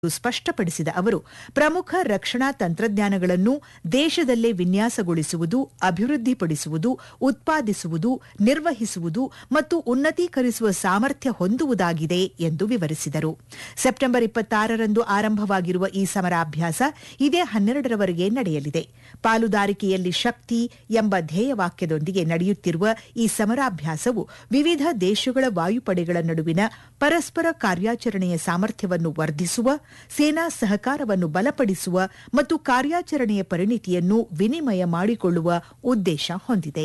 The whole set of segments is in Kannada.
ಸ್ಪಷ್ಟಪಡಿಸಿದ ಅವರು ಪ್ರಮುಖ ರಕ್ಷಣಾ ತಂತ್ರಜ್ಞಾನಗಳನ್ನು ದೇಶದಲ್ಲೇ ವಿನ್ಯಾಸಗೊಳಿಸುವುದು ಅಭಿವೃದ್ಧಿಪಡಿಸುವುದು ಉತ್ಪಾದಿಸುವುದು ನಿರ್ವಹಿಸುವುದು ಮತ್ತು ಉನ್ನತೀಕರಿಸುವ ಸಾಮರ್ಥ್ಯ ಹೊಂದುವುದಾಗಿದೆ ಎಂದು ವಿವರಿಸಿದರು ಸೆಪ್ಟೆಂಬರ್ ಇಪ್ಪತ್ತಾರರಂದು ಆರಂಭವಾಗಿರುವ ಈ ಸಮರಾಭ್ಯಾಸ ಇದೇ ಹನ್ನೆರಡರವರೆಗೆ ನಡೆಯಲಿದೆ ಪಾಲುದಾರಿಕೆಯಲ್ಲಿ ಶಕ್ತಿ ಎಂಬ ಧ್ಯೇಯವಾಕ್ಯದೊಂದಿಗೆ ನಡೆಯುತ್ತಿರುವ ಈ ಸಮರಾಭ್ಯಾಸವು ವಿವಿಧ ದೇಶಗಳ ವಾಯುಪಡೆಗಳ ನಡುವಿನ ಪರಸ್ಪರ ಕಾರ್ಯಾಚರಣೆಯ ಸಾಮರ್ಥ್ಯವನ್ನು ವರ್ಧಿಸುವ ಸೇನಾ ಸಹಕಾರವನ್ನು ಬಲಪಡಿಸುವ ಮತ್ತು ಕಾರ್ಯಾಚರಣೆಯ ಪರಿಣಿತಿಯನ್ನು ವಿನಿಮಯ ಮಾಡಿಕೊಳ್ಳುವ ಉದ್ದೇಶ ಹೊಂದಿದೆ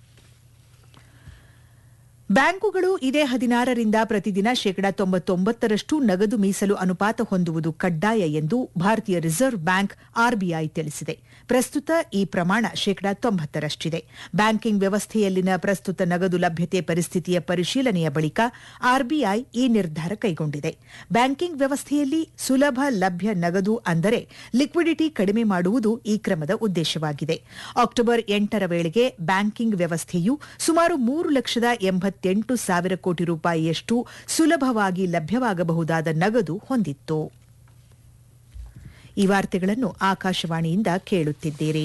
ಬ್ಯಾಂಕುಗಳು ಇದೇ ಹದಿನಾರರಿಂದ ಪ್ರತಿದಿನ ಶೇಕಡಾ ತೊಂಬತ್ತೊಂಬತ್ತರಷ್ಟು ನಗದು ಮೀಸಲು ಅನುಪಾತ ಹೊಂದುವುದು ಕಡ್ಡಾಯ ಎಂದು ಭಾರತೀಯ ರಿಸರ್ವ್ ಬ್ಯಾಂಕ್ ಆರ್ಬಿಐ ತಿಳಿಸಿದೆ ಪ್ರಸ್ತುತ ಈ ಪ್ರಮಾಣ ಶೇಕಡಾ ತೊಂಬತ್ತರಷ್ಟಿದೆ ಬ್ಯಾಂಕಿಂಗ್ ವ್ಯವಸ್ಥೆಯಲ್ಲಿನ ಪ್ರಸ್ತುತ ನಗದು ಲಭ್ಯತೆ ಪರಿಸ್ಥಿತಿಯ ಪರಿಶೀಲನೆಯ ಬಳಿಕ ಆರ್ಬಿಐ ಈ ನಿರ್ಧಾರ ಕೈಗೊಂಡಿದೆ ಬ್ಯಾಂಕಿಂಗ್ ವ್ಯವಸ್ಥೆಯಲ್ಲಿ ಸುಲಭ ಲಭ್ಯ ನಗದು ಅಂದರೆ ಲಿಕ್ವಿಡಿಟಿ ಕಡಿಮೆ ಮಾಡುವುದು ಈ ಕ್ರಮದ ಉದ್ದೇಶವಾಗಿದೆ ಅಕ್ಟೋಬರ್ ಎಂಟರ ವೇಳೆಗೆ ಬ್ಯಾಂಕಿಂಗ್ ವ್ಯವಸ್ಥೆಯು ಸುಮಾರು ಮೂರು ಲಕ್ಷದ ಎಂಬತ್ತೆಂಟು ಸಾವಿರ ಕೋಟಿ ರೂಪಾಯಿಯಷ್ಟು ಸುಲಭವಾಗಿ ಲಭ್ಯವಾಗಬಹುದಾದ ನಗದು ಹೊಂದಿತ್ತು ಈ ವಾರ್ತೆಗಳನ್ನು ಆಕಾಶವಾಣಿಯಿಂದ ಕೇಳುತ್ತಿದ್ದೀರಿ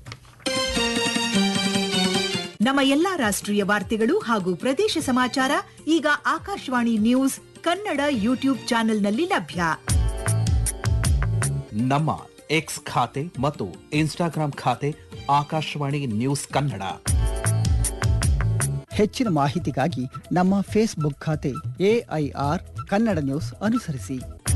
ನಮ್ಮ ಎಲ್ಲಾ ರಾಷ್ಟ್ರೀಯ ವಾರ್ತೆಗಳು ಹಾಗೂ ಪ್ರದೇಶ ಸಮಾಚಾರ ಈಗ ಆಕಾಶವಾಣಿ ನ್ಯೂಸ್ ಕನ್ನಡ ಯೂಟ್ಯೂಬ್ ಚಾನೆಲ್ನಲ್ಲಿ ಲಭ್ಯ ನಮ್ಮ ಎಕ್ಸ್ ಖಾತೆ ಮತ್ತು ಇನ್ಸ್ಟಾಗ್ರಾಂ ಖಾತೆ ಆಕಾಶವಾಣಿ ನ್ಯೂಸ್ ಕನ್ನಡ ಹೆಚ್ಚಿನ ಮಾಹಿತಿಗಾಗಿ ನಮ್ಮ ಫೇಸ್ಬುಕ್ ಖಾತೆ ಎಐಆರ್ ಕನ್ನಡ ನ್ಯೂಸ್ ಅನುಸರಿಸಿ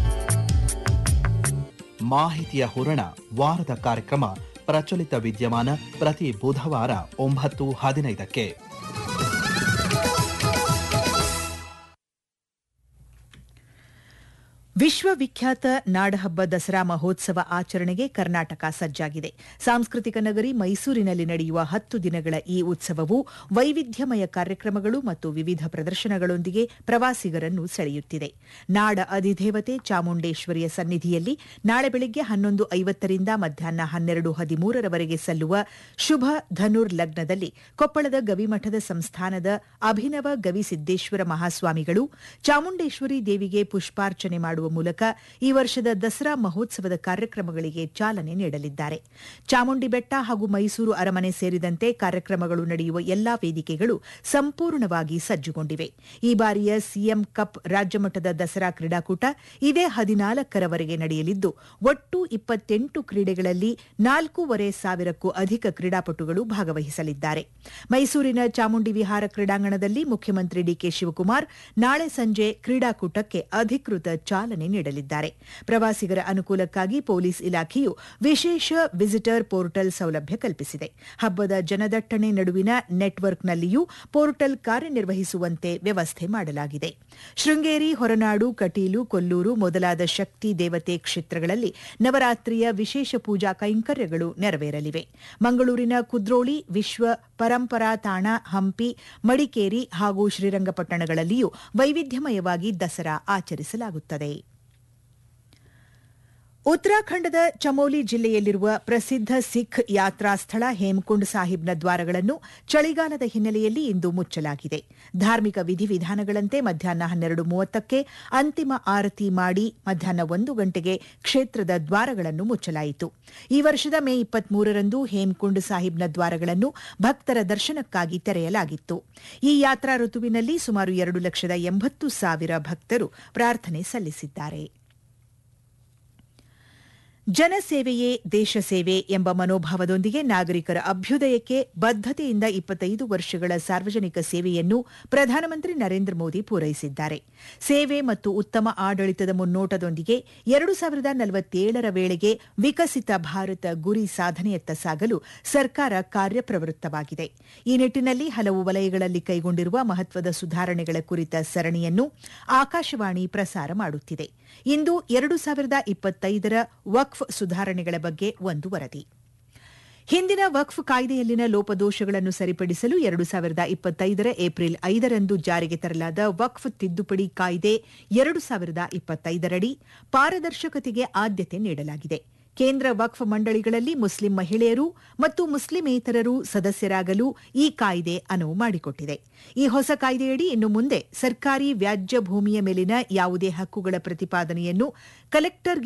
ಮಾಹಿತಿಯ ಹೂರಣ ವಾರದ ಕಾರ್ಯಕ್ರಮ ಪ್ರಚಲಿತ ವಿದ್ಯಮಾನ ಪ್ರತಿ ಬುಧವಾರ ಒಂಬತ್ತು ಹದಿನೈದಕ್ಕೆ ವಿಶ್ವವಿಖ್ಯಾತ ನಾಡಹಬ್ಬ ದಸರಾ ಮಹೋತ್ಸವ ಆಚರಣೆಗೆ ಕರ್ನಾಟಕ ಸಜ್ಜಾಗಿದೆ ಸಾಂಸ್ಕೃತಿಕ ನಗರಿ ಮೈಸೂರಿನಲ್ಲಿ ನಡೆಯುವ ಹತ್ತು ದಿನಗಳ ಈ ಉತ್ಸವವು ವೈವಿಧ್ಯಮಯ ಕಾರ್ಯಕ್ರಮಗಳು ಮತ್ತು ವಿವಿಧ ಪ್ರದರ್ಶನಗಳೊಂದಿಗೆ ಪ್ರವಾಸಿಗರನ್ನು ಸೆಳೆಯುತ್ತಿದೆ ನಾಡ ಅಧಿದೇವತೆ ಚಾಮುಂಡೇಶ್ವರಿಯ ಸನ್ನಿಧಿಯಲ್ಲಿ ನಾಳೆ ಬೆಳಗ್ಗೆ ಹನ್ನೊಂದು ಐವತ್ತರಿಂದ ಮಧ್ಯಾಹ್ನ ಹನ್ನೆರಡು ಹದಿಮೂರರವರೆಗೆ ಸಲ್ಲುವ ಶುಭ ಧನುರ್ ಲಗ್ನದಲ್ಲಿ ಕೊಪ್ಪಳದ ಗವಿಮಠದ ಸಂಸ್ಥಾನದ ಅಭಿನವ ಗವಿಸಿದ್ದೇಶ್ವರ ಮಹಾಸ್ವಾಮಿಗಳು ಚಾಮುಂಡೇಶ್ವರಿ ದೇವಿಗೆ ಪುಷ್ಪಾರ್ಚನೆ ಮಾಡುವ ಮೂಲಕ ಈ ವರ್ಷದ ದಸರಾ ಮಹೋತ್ಸವದ ಕಾರ್ಯಕ್ರಮಗಳಿಗೆ ಚಾಲನೆ ನೀಡಲಿದ್ದಾರೆ ಚಾಮುಂಡಿ ಬೆಟ್ಟ ಹಾಗೂ ಮೈಸೂರು ಅರಮನೆ ಸೇರಿದಂತೆ ಕಾರ್ಯಕ್ರಮಗಳು ನಡೆಯುವ ಎಲ್ಲಾ ವೇದಿಕೆಗಳು ಸಂಪೂರ್ಣವಾಗಿ ಸಜ್ಜುಗೊಂಡಿವೆ ಈ ಬಾರಿಯ ಸಿಎಂ ಕಪ್ ರಾಜ್ಯಮಟ್ಟದ ದಸರಾ ಕ್ರೀಡಾಕೂಟ ಇದೇ ಹದಿನಾಲ್ಕರವರೆಗೆ ನಡೆಯಲಿದ್ದು ಒಟ್ಟು ಇಪ್ಪತ್ತೆಂಟು ಕ್ರೀಡೆಗಳಲ್ಲಿ ನಾಲ್ಕೂವರೆ ಸಾವಿರಕ್ಕೂ ಅಧಿಕ ಕ್ರೀಡಾಪಟುಗಳು ಭಾಗವಹಿಸಲಿದ್ದಾರೆ ಮೈಸೂರಿನ ಚಾಮುಂಡಿ ವಿಹಾರ ಕ್ರೀಡಾಂಗಣದಲ್ಲಿ ಮುಖ್ಯಮಂತ್ರಿ ಡಿಕೆ ಶಿವಕುಮಾರ್ ನಾಳೆ ಸಂಜೆ ಕ್ರೀಡಾಕೂಟಕ್ಕೆ ಅಧಿಕೃತ ಚಾಲನೆ ನೀಡಲಿದ್ದಾರೆ ಪ್ರವಾಸಿಗರ ಅನುಕೂಲಕ್ಕಾಗಿ ಪೊಲೀಸ್ ಇಲಾಖೆಯು ವಿಶೇಷ ವಿಸಿಟರ್ ಪೋರ್ಟಲ್ ಸೌಲಭ್ಯ ಕಲ್ಪಿಸಿದೆ ಹಬ್ಬದ ಜನದಟ್ಟಣೆ ನಡುವಿನ ನೆಟ್ವರ್ಕ್ನಲ್ಲಿಯೂ ಪೋರ್ಟಲ್ ಕಾರ್ಯನಿರ್ವಹಿಸುವಂತೆ ವ್ಯವಸ್ಥೆ ಮಾಡಲಾಗಿದೆ ಶೃಂಗೇರಿ ಹೊರನಾಡು ಕಟೀಲು ಕೊಲ್ಲೂರು ಮೊದಲಾದ ಶಕ್ತಿ ದೇವತೆ ಕ್ಷೇತ್ರಗಳಲ್ಲಿ ನವರಾತ್ರಿಯ ವಿಶೇಷ ಪೂಜಾ ಕೈಂಕರ್ಯಗಳು ನೆರವೇರಲಿವೆ ಮಂಗಳೂರಿನ ಕುದ್ರೋಳಿ ವಿಶ್ವ ಪರಂಪರಾ ತಾಣ ಹಂಪಿ ಮಡಿಕೇರಿ ಹಾಗೂ ಶ್ರೀರಂಗಪಟ್ಟಣಗಳಲ್ಲಿಯೂ ವೈವಿಧ್ಯಮಯವಾಗಿ ದಸರಾ ಆಚರಿಸಲಾಗುತ್ತದೆ ಉತ್ತರಾಖಂಡದ ಚಮೋಲಿ ಜಿಲ್ಲೆಯಲ್ಲಿರುವ ಪ್ರಸಿದ್ಧ ಸಿಖ್ ಯಾತ್ರಾ ಸ್ಥಳ ಹೇಮಕುಂಡ್ ಸಾಹಿಬ್ನ ದ್ವಾರಗಳನ್ನು ಚಳಿಗಾಲದ ಹಿನ್ನೆಲೆಯಲ್ಲಿ ಇಂದು ಮುಚ್ಚಲಾಗಿದೆ ಧಾರ್ಮಿಕ ವಿಧಿವಿಧಾನಗಳಂತೆ ಮಧ್ಯಾಹ್ನ ಹನ್ನೆರಡು ಮೂವತ್ತಕ್ಕೆ ಅಂತಿಮ ಆರತಿ ಮಾಡಿ ಮಧ್ಯಾಹ್ನ ಒಂದು ಗಂಟೆಗೆ ಕ್ಷೇತ್ರದ ದ್ವಾರಗಳನ್ನು ಮುಚ್ಚಲಾಯಿತು ಈ ವರ್ಷದ ಮೇ ಇಪ್ಪತ್ಮೂರರಂದು ಹೇಮಕುಂಡ್ ಸಾಹಿಬ್ನ ದ್ವಾರಗಳನ್ನು ಭಕ್ತರ ದರ್ಶನಕ್ಕಾಗಿ ತೆರೆಯಲಾಗಿತ್ತು ಈ ಯಾತ್ರಾ ಋತುವಿನಲ್ಲಿ ಸುಮಾರು ಎರಡು ಲಕ್ಷದ ಎಂಬತ್ತು ಸಾವಿರ ಭಕ್ತರು ಪ್ರಾರ್ಥನೆ ಸಲ್ಲಿಸಿದ್ದಾರೆ ಜನಸೇವೆಯೇ ದೇಶ ಸೇವೆ ಎಂಬ ಮನೋಭಾವದೊಂದಿಗೆ ನಾಗರಿಕರ ಅಭ್ಯುದಯಕ್ಕೆ ಬದ್ದತೆಯಿಂದ ಇಪ್ಪತ್ತೈದು ವರ್ಷಗಳ ಸಾರ್ವಜನಿಕ ಸೇವೆಯನ್ನು ಪ್ರಧಾನಮಂತ್ರಿ ನರೇಂದ್ರ ಮೋದಿ ಪೂರೈಸಿದ್ದಾರೆ ಸೇವೆ ಮತ್ತು ಉತ್ತಮ ಆಡಳಿತದ ಮುನ್ನೋಟದೊಂದಿಗೆ ಎರಡು ಸಾವಿರದ ನಲವತ್ತೇಳರ ವೇಳೆಗೆ ವಿಕಸಿತ ಭಾರತ ಗುರಿ ಸಾಧನೆಯತ್ತ ಸಾಗಲು ಸರ್ಕಾರ ಕಾರ್ಯಪ್ರವೃತ್ತವಾಗಿದೆ ಈ ನಿಟ್ಟಿನಲ್ಲಿ ಹಲವು ವಲಯಗಳಲ್ಲಿ ಕೈಗೊಂಡಿರುವ ಮಹತ್ವದ ಸುಧಾರಣೆಗಳ ಕುರಿತ ಸರಣಿಯನ್ನು ಆಕಾಶವಾಣಿ ಪ್ರಸಾರ ಮಾಡುತ್ತಿದೆ ಇಂದು ಎರಡು ಸಾವಿರದ ಇಪ್ಪತ್ತೈದರ ವಕ್ಫ್ ಸುಧಾರಣೆಗಳ ಬಗ್ಗೆ ಒಂದು ವರದಿ ಹಿಂದಿನ ವಕ್ಫ್ ಕಾಯ್ದೆಯಲ್ಲಿನ ಲೋಪದೋಷಗಳನ್ನು ಸರಿಪಡಿಸಲು ಎರಡು ಸಾವಿರದ ಇಪ್ಪತ್ತೈದರ ಏಪ್ರಿಲ್ ಐದರಂದು ಜಾರಿಗೆ ತರಲಾದ ವಕ್ಫ್ ತಿದ್ದುಪಡಿ ಕಾಯ್ದೆ ಎರಡು ಸಾವಿರದ ಇಪ್ಪತ್ತೈದರಡಿ ಪಾರದರ್ಶಕತೆಗೆ ಆದ್ಯತೆ ನೀಡಲಾಗಿದೆ ಕೇಂದ್ರ ವಕ್ಫ್ ಮಂಡಳಿಗಳಲ್ಲಿ ಮುಸ್ಲಿಂ ಮಹಿಳೆಯರು ಮತ್ತು ಮುಸ್ಲಿಮೇತರರು ಸದಸ್ಯರಾಗಲು ಈ ಕಾಯ್ದೆ ಅನುವು ಮಾಡಿಕೊಟ್ಟಿದೆ ಈ ಹೊಸ ಕಾಯ್ದೆಯಡಿ ಇನ್ನು ಮುಂದೆ ಸರ್ಕಾರಿ ವ್ಯಾಜ್ಯ ಭೂಮಿಯ ಮೇಲಿನ ಯಾವುದೇ ಹಕ್ಕುಗಳ ಪ್ರತಿಪಾದನೆಯನ್ನು ಕಲೆಕ್ಟರ್